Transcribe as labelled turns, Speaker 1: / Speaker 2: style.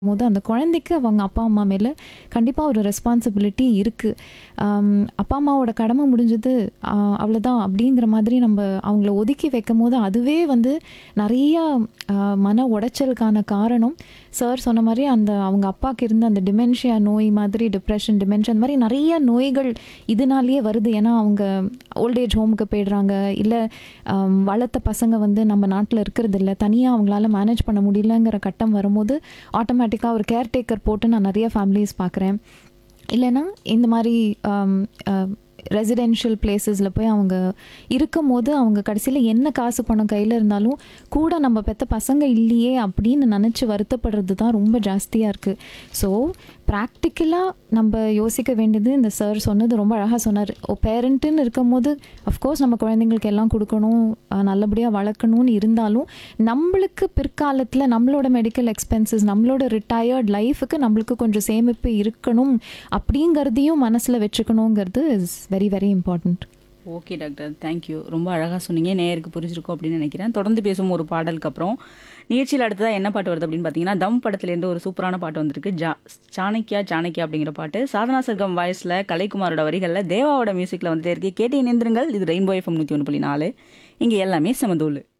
Speaker 1: போது அந்த குழந்தைக்கு அவங்க அப்பா அம்மா மேலே கண்டிப்பாக ஒரு ரெஸ்பான்சிபிலிட்டி இருக்குது அப்பா அம்மாவோட கடமை முடிஞ்சது ஆஹ் அவ்வளோதான் அப்படிங்கிற மாதிரி நம்ம அவங்கள ஒதுக்கி வைக்கும் போது அதுவே வந்து நிறைய ஆஹ் மன உடைச்சலுக்கான காரணம் சார் சொன்ன மாதிரி அந்த அவங்க அப்பாவுக்கு இருந்த அந்த டிமென்ஷியா நோய் மாதிரி டிப்ரெஷன் டிமென்ஷன் அந்த மாதிரி நிறைய நோய்கள் இதனாலேயே வருது ஏன்னா அவங்க ஓல்டேஜ் ஹோமுக்கு போயிடுறாங்க இல்லை வளர்த்த பசங்க வந்து நம்ம நாட்டில் இருக்கிறது இல்லை தனியாக அவங்களால மேனேஜ் பண்ண முடியலங்கிற கட்டம் வரும்போது ஆட்டோமேட்டிக்காக ஒரு கேர்டேக்கர் போட்டு நான் நிறைய ஃபேமிலிஸ் பார்க்குறேன் இல்லைன்னா இந்த மாதிரி ரெசிடென்ஷியல் பிளேசஸில் போய் அவங்க இருக்கும் போது அவங்க கடைசியில் என்ன காசு பணம் கையில் இருந்தாலும் கூட நம்ம பெற்ற பசங்க இல்லையே அப்படின்னு நினச்சி வருத்தப்படுறது தான் ரொம்ப ஜாஸ்தியாக இருக்குது ஸோ ப்ராக்டிக்கலாக நம்ம யோசிக்க வேண்டியது இந்த சார் சொன்னது ரொம்ப அழகாக சொன்னார் ஓ பேரண்ட்டுன்னு இருக்கும் போது அஃப்கோர்ஸ் நம்ம குழந்தைங்களுக்கு எல்லாம் கொடுக்கணும் அஹ் நல்லபடியாக வளர்க்கணும்னு இருந்தாலும் நம்மளுக்கு பிற்காலத்தில் நம்மளோட மெடிக்கல் எக்ஸ்பென்சஸ் நம்மளோட ரிட்டையர்ட் லைஃபுக்கு நம்மளுக்கு கொஞ்சம் சேமிப்பு இருக்கணும் அப்படிங்கிறதையும் மனசில் வச்சுக்கணுங்கிறது is very very important
Speaker 2: okay doctor thank you ரொம்ப அழகாக சொன்னீங்க நேருக்கு புரிஞ்சிருக்கும் அப்படின்னு நினைக்கிறேன் தொடர்ந்து பேசும் ஒரு பாடலுக்கு அப்புறம் நிகழ்ச்சியில் அடுத்ததாக என்ன பாட்டு வருது அப்படின்னு பார்த்தீங்கன்னா தம் படத்துலேருந்து ஒரு சூப்பரான பாட்டு வந்திருக்கு ஜா சாணக்கியா சாணக்கியா அப்படிங்கிற பாட்டு சாதனா சர்க்கம் வாய்ஸில் கலைக்குமாரோட வரிகளில் தேவாவோட மியூசிக்கில் வந்துட்டே இருக்கு கேட்டு இணைந்திருங்கள் இது ரெயின்போ எஃப்எம் நூற்றி ஒன்று புள்ளி நாலு இங்கே எல்லாமே சமதூள்